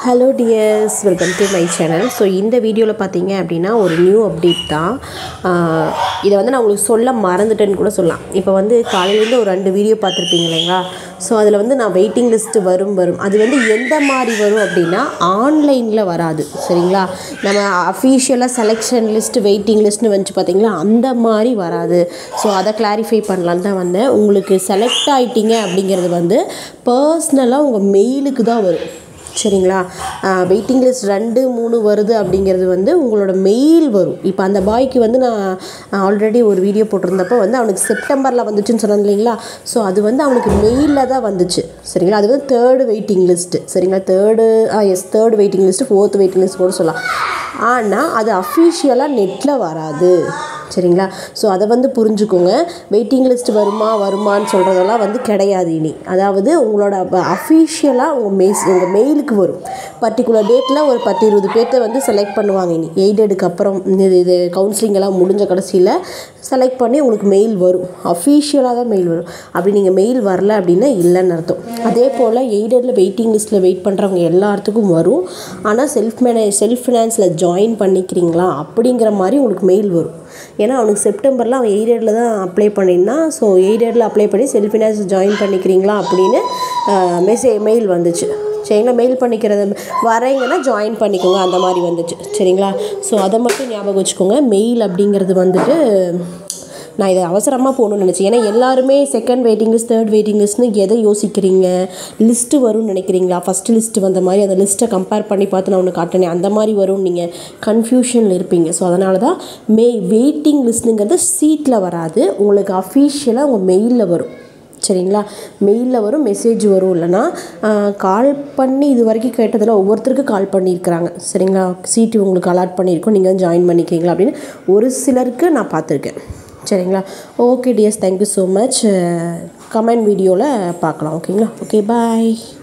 hello dears welcome to my channel so இந்த வீடியோவில் பார்த்தீங்க அப்படின்னா ஒரு நியூ அப்டேட் தான் ஆஹ் இதை வந்து நான் உங்களுக்கு சொல்ல மறந்துட்டேன்னு கூட சொல்லலாம் இப்போ வந்து காலையிலேருந்து ஒரு ரெண்டு வீடியோ பார்த்துருப்பீங்க இல்லைங்களா ஸோ அதில் வந்து நான் வெயிட்டிங் லிஸ்ட்டு வரும் வரும் அது வந்து எந்த மாதிரி வரும் அப்படின்னா ஆன்லைனில் வராது சரிங்களா நம்ம அஃபீஷியலாக செலெக்ஷன் லிஸ்ட்டு வெயிட்டிங் லிஸ்ட்னு வந்துச்சு பார்த்தீங்களா அந்த மாதிரி வராது ஸோ அதை கிளாரிஃபை பண்ணலான்னு தான் வந்தேன் உங்களுக்கு செலக்ட் ஆகிட்டீங்க அப்படிங்கிறது வந்து பர்சனலாக உங்கள் மெயிலுக்கு தான் வரும் சரிங்களா வெயிட்டிங் லிஸ்ட் ரெண்டு மூணு வருது அப்படிங்கிறது வந்து உங்களோட மெயில் வரும் இப்போ அந்த பாய்க்கு வந்து நான் ஆல்ரெடி ஒரு வீடியோ போட்டிருந்தப்போ வந்து அவனுக்கு செப்டம்பரில் வந்துச்சுன்னு சொன்னேன் இல்லைங்களா ஸோ அது வந்து அவனுக்கு மெயிலில் தான் வந்துச்சு சரிங்களா அது வந்து தேர்டு வெயிட்டிங் லிஸ்ட்டு சரிங்களா third S third waiting list fourth waiting list கூட சொல்லலாம் ஆனால் அது அஃபிஷியலாக நெட்டில் வராது சரிங்களா ஸோ அதை வந்து புரிஞ்சுக்கோங்க வெயிட்டிங் லிஸ்ட் வருமா வருமான்னு சொல்கிறதெல்லாம் வந்து கிடையாது இனி அதாவது உங்களோட அஃபிஷியலாக உங்கள் மெய்ஸ் உங்கள் மெயிலுக்கு வரும் பர்டிகுலர் டேட்டில் ஒரு பத்து இருபது பேர்த்த வந்து செலக்ட் பண்ணுவாங்க இனி எய்டடுக்கு அப்புறம் இது இது கவுன்சிலிங் எல்லாம் முடிஞ்ச கடைசியில் செலக்ட் பண்ணி உங்களுக்கு மெயில் வரும் அஃபிஷியலாக தான் மெயில் வரும் அப்படி நீங்கள் மெயில் வரல அப்படின்னா இல்லைன்னு அர்த்தம் அதே போல் எய்டடில் வெயிட்டிங் லிஸ்ட்டில் வெயிட் பண்ணுறவங்க எல்லாத்துக்கும் வரும் ஆனால் செல்ஃப் மேனேஜ் செல்ஃப் ஃபினான்ஸில் ஜாயின் பண்ணிக்கிறீங்களா அப்படிங்கிற மாதிரி உங்களுக்கு மெயில் வரும் ஏன்னா அவனுக்கு செப்டம்பரில் அவன் எய்டடில் தான் அப்ளை பண்ணியிருந்தான் ஸோ எய்டடில் அப்ளை பண்ணி செல்ஃப் ஃபினான்ஸ் ஜாயின் பண்ணிக்கிறீங்களா அப்படின்னு மெசேஜ் மெயில் வந்துச்சு சரிங்களா மெயில் பண்ணிக்கிறது வரீங்கன்னா ஜாயின் பண்ணிக்கோங்க அந்த மாதிரி வந்துச்சு சரிங்களா ஸோ அதை மட்டும் ஞாபகம் வச்சுக்கோங்க மெயில் அப்படிங்கிறது வந்துட்டு நான் இதை அவசரமாக போகணும்னு நினச்சேன் ஏன்னா எல்லாருமே second waiting list third waiting லிஸ்ட்னு எதை யோசிக்கிறீங்க லிஸ்ட்டு வரும்னு நினைக்கிறீங்களா ஃபஸ்ட்டு லிஸ்ட்டு வந்த மாதிரி அந்த லிஸ்ட்டை கம்பேர் பண்ணி பார்த்து நான் ஒன்று காட்டினேன் அந்த மாதிரி வரும்னு நீங்கள் கன்ஃபியூஷனில் இருப்பீங்க ஸோ அதனால தான் மே வெயிட்டிங் லிஸ்ட்டுங்கிறது சீட்டில் வராது உங்களுக்கு அஃபீஷியலாக உங்கள் மெயிலில் வரும் சரிங்களா மெயிலில் வரும் மெசேஜ் வரும் இல்லைனா கால் பண்ணி இது வரைக்கும் கேட்டதில் ஒவ்வொருத்தருக்கு கால் பண்ணியிருக்கிறாங்க சரிங்களா சீட்டு உங்களுக்கு அலாட் பண்ணியிருக்கோம் நீங்கள் ஜாயின் பண்ணிக்கிறீங்களா அப்படின்னு ஒரு சிலருக்கு நான் பார்த்துருக்கேன் சரிங்களா okay dears thank you so much comment வீடியோவில் பார்க்கலாம் ஓகேங்களா ஓகே பாய்